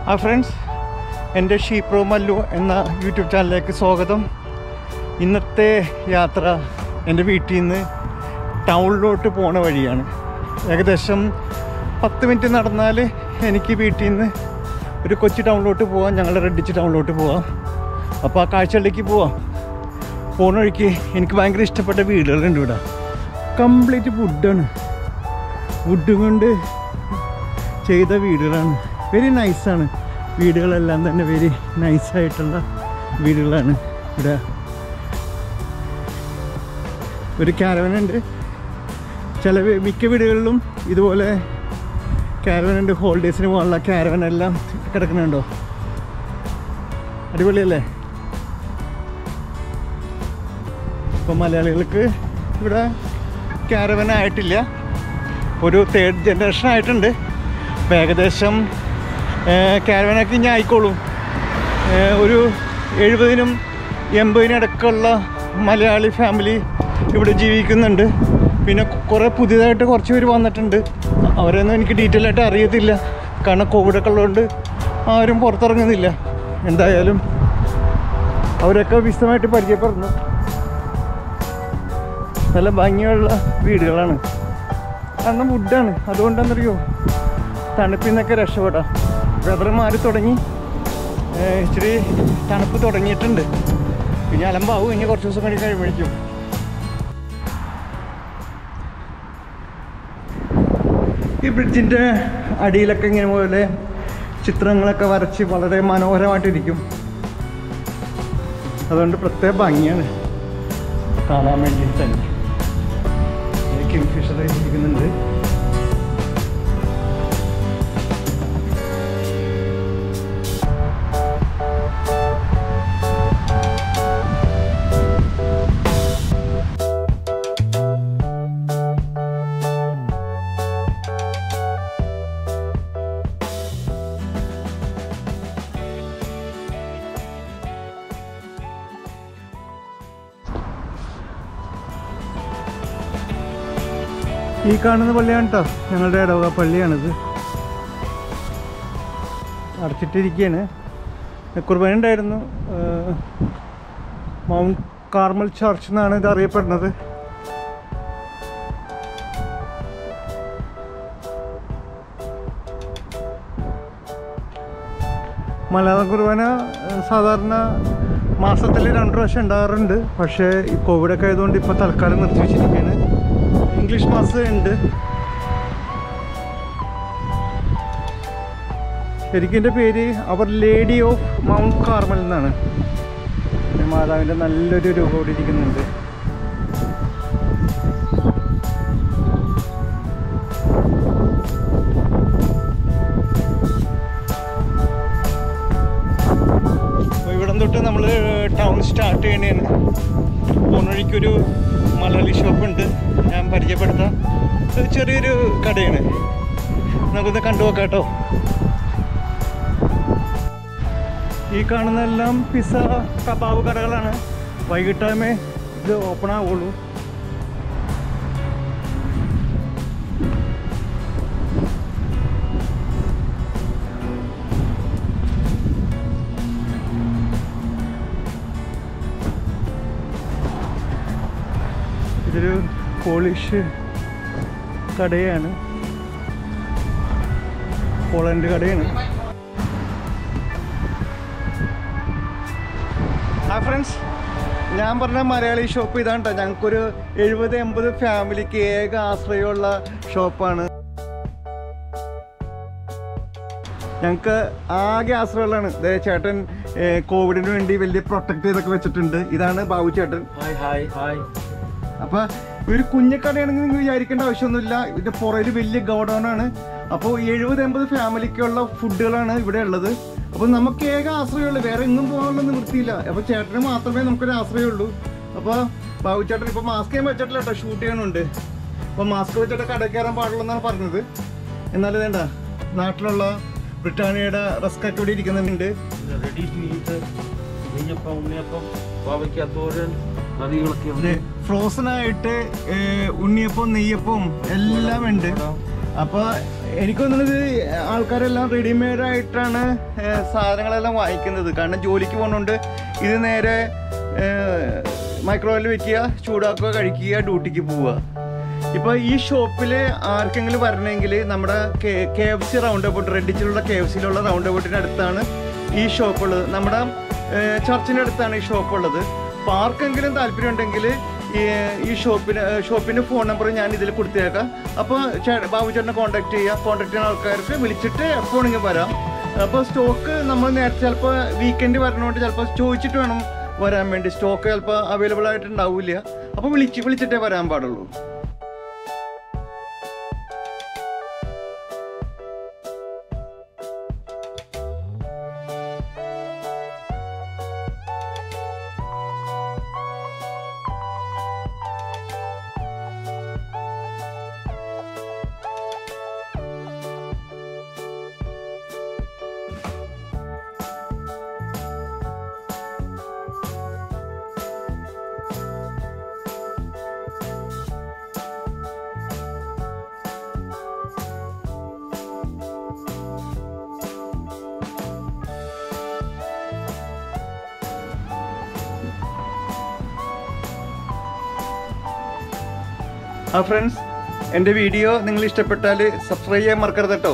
ആ ഫ്രണ്ട്സ് എൻ്റെ ഷീപ്രോ മല്ലു എന്ന യൂട്യൂബ് ചാനലിലേക്ക് സ്വാഗതം ഇന്നത്തെ യാത്ര എൻ്റെ വീട്ടിൽ നിന്ന് ടൗണിലോട്ട് പോണ വഴിയാണ് ഏകദേശം പത്ത് മിനിറ്റ് നടന്നാൽ എനിക്ക് വീട്ടിൽ നിന്ന് ഒരു കൊച്ചി ടൗണിലോട്ട് പോവാം ഞങ്ങളുടെ റെഡിച്ച് ടൗണിലോട്ട് പോവാം അപ്പോൾ ആ കാഴ്ചകളിലേക്ക് പോവാം പോണ വഴിക്ക് എനിക്ക് ഭയങ്കര ഇഷ്ടപ്പെട്ട വീടുകളുണ്ട് ഇവിടെ കംപ്ലീറ്റ് വുഡാണ് വുഡ് കൊണ്ട് ചെയ്ത വീടുകളാണ് വെരി നൈസാണ് വീടുകളെല്ലാം തന്നെ വെരി നൈസായിട്ടുള്ള വീടുകളാണ് ഇവിടെ ഒരു caravan ഉണ്ട് ചില വീ- മിക്ക വീടുകളിലും ഇതുപോലെ caravan ഉണ്ട് ഹോളിഡേയ്സിന് പോകാനുള്ള caravan എല്ലാം കിടക്കുന്നുണ്ടോ അടിപൊളിയല്ലേ ഇപ്പം മലയാളികൾക്ക് ഇവിടെ ക്യാരവൻ ആയിട്ടില്ല ഒരു തേർഡ് ജനറേഷൻ ആയിട്ടുണ്ട് അപ്പം ഏകദേശം ക്യാരവനൊക്കെ ഇനി ആയിക്കോളും ഏഹ് ഒരു എഴുപതിനും എൺപതിനും ഇടയ്ക്കുള്ള മലയാളി ഫാമിലി ഇവിടെ ജീവിക്കുന്നുണ്ട് പിന്നെ കുറേ പുതിയതായിട്ട് കുറച്ച് പേര് വന്നിട്ടുണ്ട് അവരൊന്നും എനിക്ക് ഡീറ്റെയിൽ ആയിട്ട് അറിയത്തില്ല കാരണം കോവിഡൊക്കെ ഉള്ളതുകൊണ്ട് ആരും പുറത്തിറങ്ങുന്നില്ല എന്തായാലും അവരൊക്കെ വിശദമായിട്ട് പരിചയപ്പെടുന്നു നല്ല ഭംഗിയുള്ള വീടുകളാണ് കാരണം വുഡാണ് അതുകൊണ്ടെന്നറിയോ തണുപ്പിൽ നിന്നൊക്കെ രക്ഷപ്പെടാം വെതർ മാറി തുടങ്ങി ഏഹ് ഇച്ചിരി തണുപ്പ് തുടങ്ങിയിട്ടുണ്ട് പിന്നെ അലമ്പാവും ഇനി കുറച്ച് ദിവസം കഴിഞ്ഞ് കഴിയുമ്പോഴേക്കും ഈ ബ്രിഡ്ജിൻ്റെ അടിയിലൊക്കെ ഇങ്ങനെ പോലെ ചിത്രങ്ങളൊക്കെ വരച്ച് വളരെ മനോഹരമായിട്ടിരിക്കും അതുകൊണ്ട് പ്രത്യേക ഭംഗിയാണ് കാണാൻ വേണ്ടിയിട്ട് തന്നെ കിങ് ഫിഷർ ഇരിക്കുന്നുണ്ട് ഈ കാണുന്ന പള്ളിയാണ് കേട്ടോ ഞങ്ങളുടെ ഇടവക പള്ളിയാണിത് അടച്ചിട്ടിരിക്കുകയാണ് കുർബാന ഉണ്ടായിരുന്നു ഏഹ് മൗണ്ട് കാർമൽ ചർച്ച് എന്നാണ് ഇത് അറിയപ്പെടുന്നത് മലയാളം കുർബാന ഏഹ് സാധാരണ മാസത്തിൽ രണ്ട് പ്രാവശ്യം ഉണ്ടാകാറുണ്ട് പക്ഷേ ഈ കോവിഡൊക്കെ ആയതുകൊണ്ട് ഇപ്പോൾ തൽക്കാലം നിർത്തി വെച്ചിരിക്കുകയാണ് ഇംഗ്ലീഷ് മാസം ഉണ്ട് ശരിക്കും എൻ്റെ പേര് our lady of Mount Carmel എന്നാണ് പിന്നെ മാതാവിൻ്റെ നല്ലൊരു രൂപം ഇവിടെ ഇരിക്കുന്നുണ്ട് അപ്പോൾ ഇവിടം തൊട്ട് നമ്മൾ ടൗൺ സ്റ്റാർട്ട് ചെയ്യണേണ് പോണ വഴിക്കൊരു മലയാളി ഷോപ്പുണ്ട് ഞാൻ പരിചയപ്പെടുത്താം ഒരു ചെറിയൊരു കടയാണ് നമുക്കൊന്ന് കണ്ടു നോക്കാം കേട്ടോ ഈ കാണുന്നതെല്ലാം പിസ്സ കബാബ് കടകളാണ് വൈകിട്ടാമേ ഇത് ഓപ്പൺ ആവുള്ളൂ ഇതൊരു പോളിഷ് കടയാണ് പോളണ്ട് കടയാണ് ആ ഫ്രണ്ട്സ് ഞാൻ പറഞ്ഞ മലയാളി ഷോപ്പ് ഇതാണ് കേട്ടോ ഞങ്ങൾക്കൊരു എഴുപത് എൺപത് ഫാമിലിക്ക് ഏക ആശ്രയമുള്ള ഷോപ്പാണ് ഞങ്ങൾക്ക് ആകെ ആശ്രയമുള്ളതാണ് ദേ ചേട്ടൻ ഏ, കോവിഡിന് വേണ്ടി വലിയ പ്രൊട്ടക്ട് ചെയ്തൊക്കെ വെച്ചിട്ടുണ്ട് ഇതാണ് ബാബു ചേട്ടൻ ഹായ് ഹായ് ഹായ് അപ്പൊ ഒരു കുഞ്ഞക്കടയാണെങ്കിൽ നിങ്ങൾ വിചാരിക്കേണ്ട ആവശ്യമൊന്നുമില്ല ഇതിന്റെ പുറകിൽ വലിയ ഗോഡൗൺ ആണ് അപ്പോൾ എഴുപത് എൺപത് ഫാമിലിക്കുള്ള ഫുഡുകളാണ് ഇവിടെ ഉള്ളത് അപ്പൊ നമുക്ക് ഏക ആശ്രയമുള്ളൂ വേറെ എങ്ങും പോകാനുള്ള നിവൃത്തിയില്ല അപ്പൊ ചേട്ടന് മാത്രമേ നമുക്കൊരു ആശ്രയമുള്ളൂ അപ്പൊ ബാബു ചേട്ടൻ ഇപ്പൊ മാസ്ക് ഞാൻ വെച്ചിട്ടില്ല കേട്ടോ ഷൂട്ട് ചെയ്യണുണ്ട് അപ്പൊ മാസ്ക് വെച്ചിട്ട് കട കയറാൻ പാടുള്ളൂ എന്നാണ് പറഞ്ഞത് എന്നാലും വേണ്ട നാട്ടിലുള്ള ബ്രിട്ടാനിയയുടെ റസ്ക് ഒക്കെ ഇവിടെ ഇരിക്കുന്നുണ്ട് റെഡി ടു ഈറ്റ് നെയ്യപ്പം ഉണ്ണിയപ്പം പാവയ്ക്ക തോരൻ കറികളൊക്കെ ഉണ്ട് ഫ്രോസൺ ആയിട്ട് ഏഹ്, ഉണ്ണിയപ്പം നെയ്യപ്പം എല്ലാം ഉണ്ട് അപ്പൊ എനിക്ക് തോന്നുന്നത് ആൾക്കാരെല്ലാം റെഡിമെയ്ഡ് ആയിട്ടാണ് ഏഹ്, സാധനങ്ങളെല്ലാം വാങ്ങിക്കുന്നത് കാരണം ജോലിക്ക് പോകുന്നുണ്ട് ഇത് നേരെ മൈക്രോവേവിൽ വെക്കുക ചൂടാക്കുക കഴിക്കുക ഡ്യൂട്ടിക്ക് പോവുക ഇപ്പോൾ ഈ ഷോപ്പിൽ ആർക്കെങ്കിലും വരണമെങ്കിൽ നമ്മുടെ K F C round about റെഡിച്ചിലുള്ള കെ എഫ് സിയിലുള്ള റൗണ്ട് അബൌട്ടിൻ്റെ അടുത്താണ് ഈ ഷോപ്പ് ഉള്ളത് നമ്മുടെ ഏഹ്, ചർച്ചിൻ്റെ അടുത്താണ് ഈ ഷോപ്പ് ഉള്ളത് അപ്പോൾ ആർക്കെങ്കിലും താല്പര്യം ഉണ്ടെങ്കിൽ ഈ ഈ ഷോപ്പിന് ഷോപ്പിൻ്റെ ഫോൺ നമ്പർ ഞാൻ ഇതിൽ കൊടുത്തേക്കാം അപ്പോൾ ബാബു ചേട്ടനെ കോൺടാക്ട് ചെയ്യുക കോൺടാക്ട് ചെയ്യുന്ന ആൾക്കാർക്ക് വിളിച്ചിട്ട് എപ്പോൾ വേണമെങ്കിൽ വരാം അപ്പോൾ സ്റ്റോക്ക് നമ്മൾ നേരത്തെ ചിലപ്പോൾ വീക്കെൻഡ് വരണോണ്ട് ചിലപ്പോൾ ചോദിച്ചിട്ട് വേണം വരാൻ വേണ്ടി സ്റ്റോക്ക് ചിലപ്പോൾ അവൈലബിൾ ആയിട്ട് ഉണ്ടാവില്ല അപ്പോൾ വിളിച്ച് വിളിച്ചിട്ടേ വരാൻ പാടുള്ളൂ ആ ഫ്രണ്ട്സ് എൻ്റെ വീഡിയോ നിങ്ങൾ ഇഷ്ടപ്പെട്ടാൽ സബ്സ്ക്രൈബ് ചെയ്യാൻ മറക്കരുത് കേട്ടോ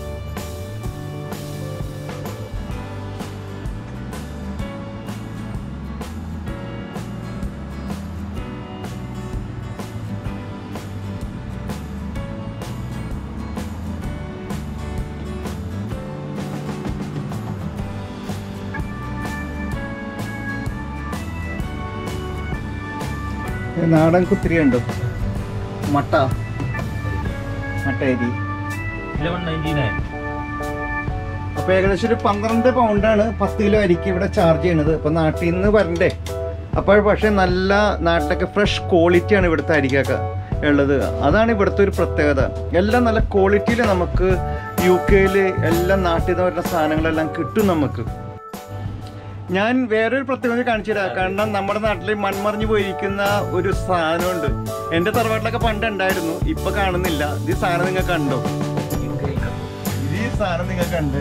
നാടൻ കുത്തിരി ഉണ്ടോ മട്ട മട്ട അരി ഇലവൻ നയൻറ്റി നയൻ അപ്പൊ ഏകദേശം ഒരു പന്ത്രണ്ട് പൗണ്ടാണ് പത്ത് കിലോ അരിക്ക് ഇവിടെ ചാർജ് ചെയ്യണത് അപ്പൊ നാട്ടിൽ നിന്ന് വരണ്ടേ അപ്പോൾ പക്ഷെ നല്ല നാട്ടിലൊക്കെ ഫ്രഷ് ക്വാളിറ്റിയാണ് ഇവിടുത്തെ അരിക്കൊക്കെ ഉള്ളത് അതാണ് ഇവിടുത്തെ ഒരു പ്രത്യേകത എല്ലാം നല്ല ക്വാളിറ്റിയിൽ നമുക്ക് യു കെയിൽ എല്ലാം നാട്ടിൽ നിന്ന് വരുന്ന സാധനങ്ങളെല്ലാം കിട്ടും നമുക്ക് ഞാൻ വേറൊരു പ്രത്യേകത കാണിച്ചു തരാം കാരണം നമ്മുടെ നാട്ടിൽ മൺമറിഞ്ഞു പോയിരിക്കുന്ന ഒരു സാധനമുണ്ട് എൻ്റെ തറവാട്ടിലൊക്കെ പണ്ട് ഉണ്ടായിരുന്നു ഇപ്പൊ കാണുന്നില്ല ഇത് ഈ സാധനം നിങ്ങൾ കണ്ടോ ഇത് ഈ സാധനം നിങ്ങൾ കണ്ടേ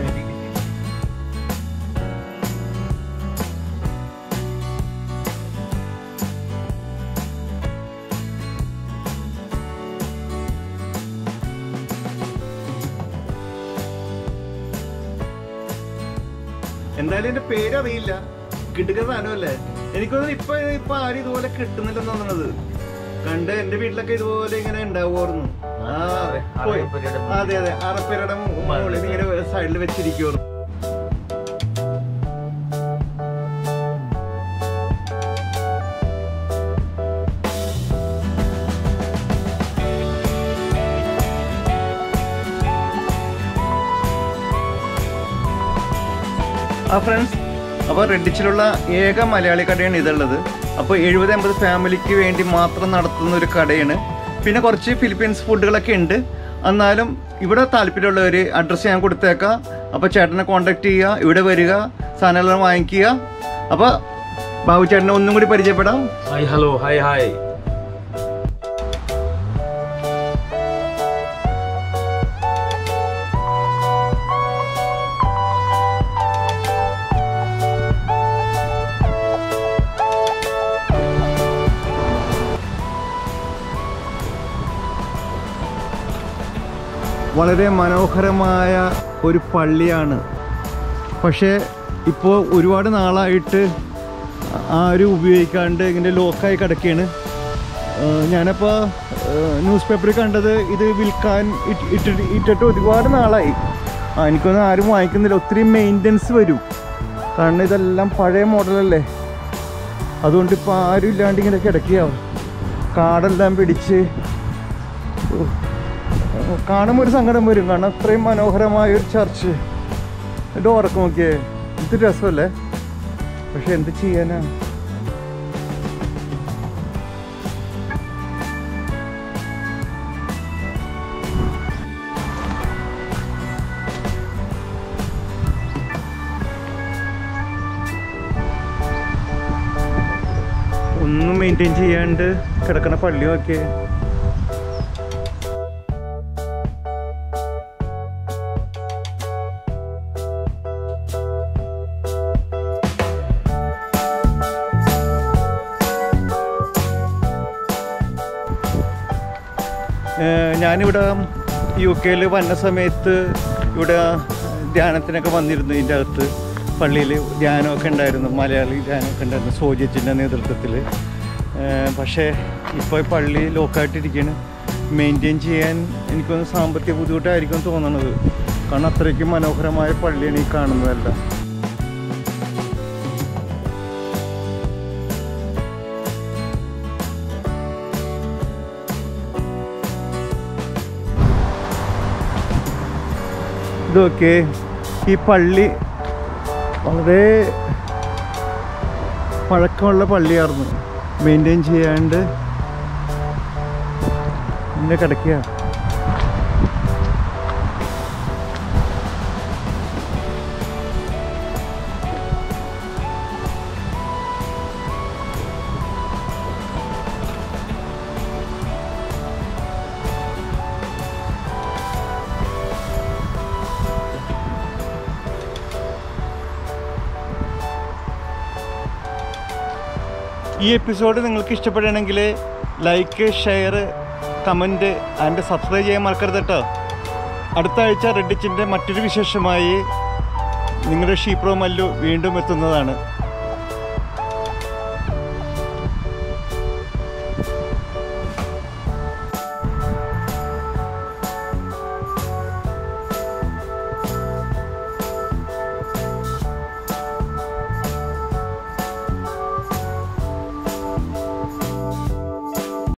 എന്തായാലും എന്റെ പേരറിയില്ല കിട്ടുക സാധനമല്ലേ എനിക്കൊന്നും ഇപ്പൊ ഇപ്പൊ ആരും ഇതുപോലെ കിട്ടുന്നില്ലെന്ന് തോന്നുന്നത് കണ്ട് എന്റെ വീട്ടിലൊക്കെ ഇതുപോലെ ഇങ്ങനെ ഉണ്ടാവുമായിരുന്നു ആ പോയി. അറബിപ്പരയുടെ അതെ അതെ അറപ്പേരുടെ മുകളിൽ ഇങ്ങനെ സൈഡിൽ വെച്ചിരിക്കുവായിരുന്നു ആ ഫ്രണ്ട്സ് അപ്പോൾ റെഡിച്ചിലുള്ള ഏക മലയാളി കടയാണ് ഇതുള്ളത് അപ്പോൾ എഴുപത് എൺപത് ഫാമിലിക്ക് വേണ്ടി മാത്രം നടത്തുന്ന ഒരു കടയാണ് പിന്നെ കുറച്ച് ഫിലിപ്പീൻസ് ഫുഡുകളൊക്കെ ഉണ്ട് എന്നാലും ഇവിടെ താല്പര്യമുള്ളവർ അഡ്രസ്സ് ഞാൻ കൊടുത്തേക്കാം അപ്പോൾ ചേട്ടനെ കോൺടാക്ട് ചെയ്യുക ഇവിടെ വരിക സാധനങ്ങളെല്ലാം വാങ്ങിക്കുക അപ്പോൾ ബാബു ചേട്ടനെ ഒന്നും കൂടി പരിചയപ്പെടാം ഹായ് ഹലോ ഹായ് ഹായ് വളരെ മനോഹരമായ ഒരു പള്ളിയാണ് പക്ഷേ ഇപ്പോൾ ഒരുപാട് നാളായിട്ട് ആരും ഉപയോഗിക്കാണ്ട് ഇങ്ങനെ ലോക്കായി കിടക്കുകയാണ് ഏഹ് ഞാനപ്പോൾ ന്യൂസ് പേപ്പറിൽ കണ്ടത് ഇത് വിൽക്കാൻ ഇട്ട്- ഇട്ടിട്ട് ഇട്ടിട്ട് ഒരുപാട് നാളായി ആ എനിക്കൊന്നും ആരും വാങ്ങിക്കുന്നില്ല ഒത്തിരി മെയിൻ്റനൻസ് വരും കാരണം ഇതെല്ലാം പഴയ മോഡലല്ലേ അതുകൊണ്ട് ഇപ്പോൾ ആരും ഇല്ലാണ്ട് ഇങ്ങനെ കിടക്കുകയാവും കാടെല്ലാം പിടിച്ച് ഓ, കാണുമ്പോൾ ഒരു സങ്കടം വരും കാരണം അത്രയും മനോഹരമായ ഒരു ചർച്ച് ഡോറൊക്കെ നോക്കിയേ ഇത് രസമല്ലേ പക്ഷെ എന്ത് ചെയ്യാനാ ഒന്നും മെയിൻറ്റെയിൻ ചെയ്യാണ്ട് കിടക്കണ പള്ളി നോക്കിയേ ഏഹ് ഞാനിവിടെ യു കെയിൽ വന്ന സമയത്ത് ഇവിടെ ധ്യാനത്തിനൊക്കെ വന്നിരുന്നു ഇതിൻ്റെ അകത്ത് പള്ളിയിൽ ധ്യാനമൊക്കെ ഉണ്ടായിരുന്നു മലയാളി ധ്യാനമൊക്കെ ഉണ്ടായിരുന്നു സോജിച്ചിൻ്റെ നേതൃത്വത്തിൽ പക്ഷേ ഇപ്പോൾ ഈ പള്ളി ലോക്കായിട്ടിരിക്കുകയാണ് മെയിൻറ്റെയിൻ ചെയ്യാൻ എനിക്കൊന്ന് സാമ്പത്തിക ബുദ്ധിമുട്ടായിരിക്കും തോന്നണത് കാരണം അത്രയ്ക്കും മനോഹരമായ പള്ളിയാണ് ഈ കാണുന്നതല്ല ഇതൊക്കെ ഈ പള്ളി വളരെ പഴക്കമുള്ള പള്ളിയായിരുന്നു മെയിൻറ്റെയിൻ ചെയ്യാണ്ട് ഇങ്ങനെ കിടക്കുക ഈ എപ്പിസോഡ് നിങ്ങൾക്ക് ഇഷ്ടപ്പെടുകയാണെങ്കിൽ like share comment and subscribe ചെയ്യാൻ മറക്കരുത് കേട്ടോ അടുത്ത ആഴ്ച റെഡിച്ചിൻ്റെ മറ്റൊരു വിശേഷമായി നിങ്ങളുടെ ഷീപ്രോ മല്ലു വീണ്ടും എത്തുന്നതാണ്